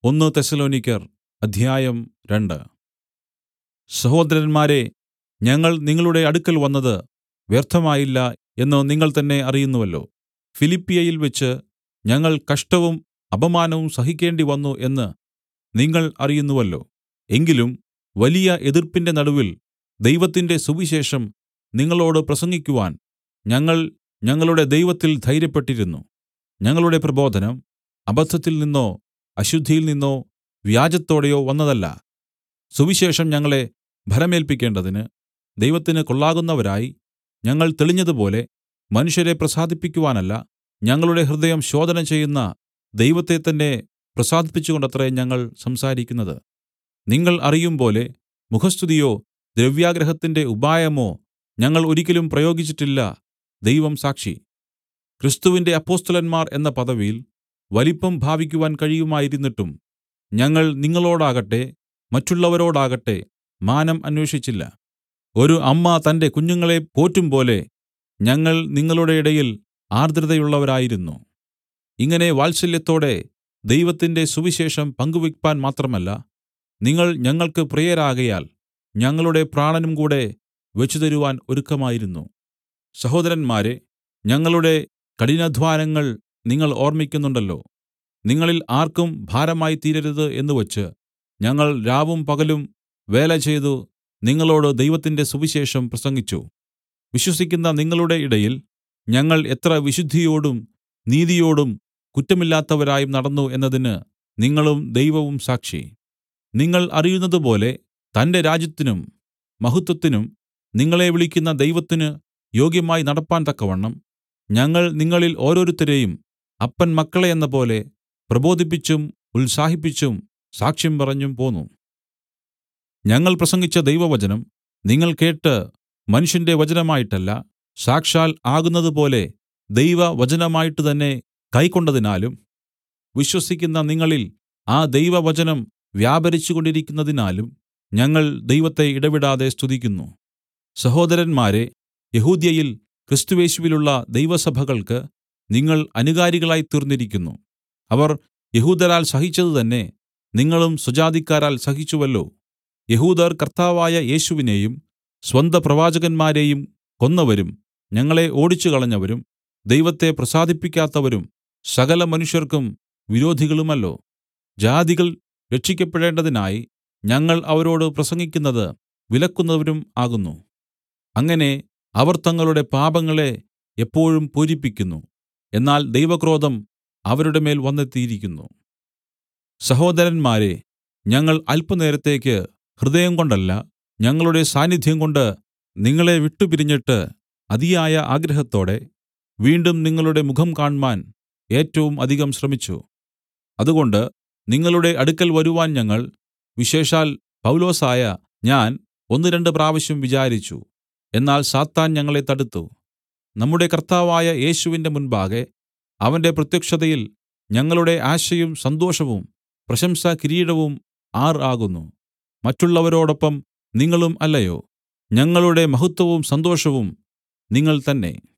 ഒന്ന് തെസ്സലോനിക്യർ അധ്യായം രണ്ട് സഹോദരന്മാരേ ഞങ്ങൾ നിങ്ങളുടെ അടുക്കൽ വന്നത് വ്യർത്ഥമായില്ല എന്ന് നിങ്ങൾ തന്നെ അറിയുന്നുവല്ലോ ഫിലിപ്പിയിൽ വെച്ച് ഞങ്ങൾ കഷ്ടവും അപമാനവും സഹിക്കേണ്ടിവന്നു എന്ന് നിങ്ങൾ അറിയുന്നുവല്ലോ എങ്കിലും വലിയ എതിർപ്പിന്റെ നടുവിൽ ദൈവത്തിന്റെ സുവിശേഷം നിങ്ങളോട് പ്രസംഗിക്കുവാൻ ഞങ്ങൾ ഞങ്ങളുടെ ദൈവത്തിൽ ധൈര്യപ്പെട്ടിരുന്നു ഞങ്ങളുടെ പ്രബോധനം അബദ്ധത്തിൽ നിന്നോ അശുദ്ധിയിൽ നിന്നോ വ്യാജത്തോടെയോ വന്നതല്ല സുവിശേഷം ഞങ്ങളെ ഭരമേല്പിക്കേണ്ടതിന് ദൈവത്തിന് കൊള്ളാകുന്നവരായി ഞങ്ങൾ തെളിഞ്ഞതുപോലെ മനുഷ്യരെ പ്രസാദിപ്പിക്കുവാനല്ല ഞങ്ങളുടെ ഹൃദയം ശോധന ചെയ്യുന്ന ദൈവത്തെ തന്നെ പ്രസാദിപ്പിച്ചുകൊണ്ടത്രേ ഞങ്ങൾ സംസാരിക്കുന്നത് നിങ്ങൾ അറിയുംപോലെ മുഖസ്തുതിയോ ദ്രവ്യാഗ്രഹത്തിന്റെ ഉപായമോ ഞങ്ങൾ ഒരിക്കലും പ്രയോഗിച്ചിട്ടില്ല ദൈവം സാക്ഷി ക്രിസ്തുവിന്റെ അപ്പൊസ്തലന്മാർ എന്ന പദവിയിൽ വലിപ്പം ഭാവിക്കുവാൻ കഴിയുമായിരുന്നിട്ടും ഞങ്ങൾ നിങ്ങളോടാകട്ടെ മറ്റുള്ളവരോടാകട്ടെ മാനം അന്വേഷിച്ചില്ല ഒരു അമ്മ തന്റെ കുഞ്ഞുങ്ങളെ പോറ്റുംപോലെ ഞങ്ങൾ നിങ്ങളുടെ ഇടയിൽ ആർദ്രതയുള്ളവരായിരുന്നു ഇങ്ങനെ വാത്സല്യത്തോടെ ദൈവത്തിന്റെ സുവിശേഷം പങ്കുവെപ്പാൻ മാത്രമല്ല നിങ്ങൾ ഞങ്ങൾക്ക് പ്രിയരാകയാൽ ഞങ്ങളുടെ പ്രാണനും കൂടെ വെച്ചുതരുവാൻ ഒരുക്കമായിരുന്നു സഹോദരന്മാരേ ഞങ്ങളുടെ കഠിനാധ്വാനങ്ങൾ നിങ്ങൾ ഓർമ്മിക്കുന്നുണ്ടല്ലോ നിങ്ങളിൽ ആർക്കും ഭാരമായി തീരരുത് എന്നുവച്ച് ഞങ്ങൾ രാവും പകലും വേല ചെയ്തു നിങ്ങളോട് ദൈവത്തിന്റെ സുവിശേഷം പ്രസംഗിച്ചു വിശ്വസിക്കുന്ന നിങ്ങളുടെ ഇടയിൽ ഞങ്ങൾ എത്ര വിശുദ്ധിയോടും നീതിയോടും കുറ്റമില്ലാത്തവരായും നടന്നു എന്നതിന് നിങ്ങളും ദൈവവും സാക്ഷി നിങ്ങൾ അറിയുന്നതുപോലെ തന്റെ രാജ്യത്തിനും മഹത്വത്തിനും നിങ്ങളെ വിളിക്കുന്ന ദൈവത്തിന് യോഗ്യമായി നടപ്പാൻ തക്കവണ്ണം ഞങ്ങൾ നിങ്ങളിൽ ഓരോരുത്തരെയും അപ്പൻ മക്കളെ എന്നപോലെ പ്രബോധിപ്പിച്ചും ഉത്സാഹിപ്പിച്ചും സാക്ഷ്യം പറഞ്ഞും പോന്നു ഞങ്ങൾ പ്രസംഗിച്ച ദൈവവചനം നിങ്ങൾ കേട്ട് മനുഷ്യന്റെ വചനമായിട്ടല്ല സാക്ഷാൽ ആകുന്നതുപോലെ ദൈവവചനമായിട്ട് തന്നെ കൈക്കൊണ്ടതിനാലും വിശ്വസിക്കുന്ന നിങ്ങളിൽ ആ ദൈവവചനം വ്യാപരിച്ചുകൊണ്ടിരിക്കുന്നതിനാലും ഞങ്ങൾ ദൈവത്തെ ഇടവിടാതെ സ്തുതിക്കുന്നു സഹോദരന്മാരെ യഹൂദ്യയിൽ ക്രിസ്തുവേശുവിലുള്ള ദൈവസഭകൾക്ക് നിങ്ങൾ അനുകാരികളായി തീർന്നിരിക്കുന്നു അവർ യഹൂദരാൽ സഹിച്ചത് തന്നെ നിങ്ങളും സ്വജാതിക്കാരാൽ സഹിച്ചുവല്ലോ യഹൂദർ കർത്താവായ യേശുവിനെയും സ്വന്ത പ്രവാചകന്മാരെയും കൊന്നവരും ഞങ്ങളെ ഓടിച്ചുകളഞ്ഞവരും ദൈവത്തെ പ്രസാദിപ്പിക്കാത്തവരും സകല മനുഷ്യർക്കും വിരോധികളുമല്ലോ ജാതികൾ രക്ഷിക്കപ്പെടേണ്ടതിനായി ഞങ്ങൾ അവരോട് പ്രസംഗിക്കുന്നത് വിലക്കുന്നവരും ആകുന്നു അങ്ങനെ അവർ തങ്ങളുടെ പാപങ്ങളെ എപ്പോഴും പൂരിപ്പിക്കുന്നു എന്നാൽ ദൈവക്രോധം അവരുടെ മേൽ വന്നെത്തിയിരിക്കുന്നു സഹോദരന്മാരെ ഞങ്ങൾ അല്പനേരത്തേക്ക് ഹൃദയം കൊണ്ടല്ല ഞങ്ങളുടെ സാന്നിധ്യം കൊണ്ട് നിങ്ങളെ വിട്ടുപിരിഞ്ഞിട്ട് അതിയായ ആഗ്രഹത്തോടെ വീണ്ടും നിങ്ങളുടെ മുഖം കാണ്മാൻ ഏറ്റവും അധികം ശ്രമിച്ചു അതുകൊണ്ട് നിങ്ങളുടെ അടുക്കൽ വരുവാൻ ഞങ്ങൾ വിശേഷാൽ പൗലോസായ ഞാൻ ഒന്ന് രണ്ട് പ്രാവശ്യം വിചാരിച്ചു എന്നാൽ സാത്താൻ ഞങ്ങളെ തടുത്തു നമ്മുടെ കർത്താവായ യേശുവിന്റെ മുൻപാകെ അവന്റെ പ്രത്യക്ഷതയിൽ ഞങ്ങളുടെ ആശയും സന്തോഷവും പ്രശംസാ കിരീടവും ആർ ആകുന്നു മറ്റുള്ളവരോടൊപ്പം നിങ്ങളും അല്ലയോ ഞങ്ങളുടെ മഹത്വവും സന്തോഷവും നിങ്ങൾ തന്നെ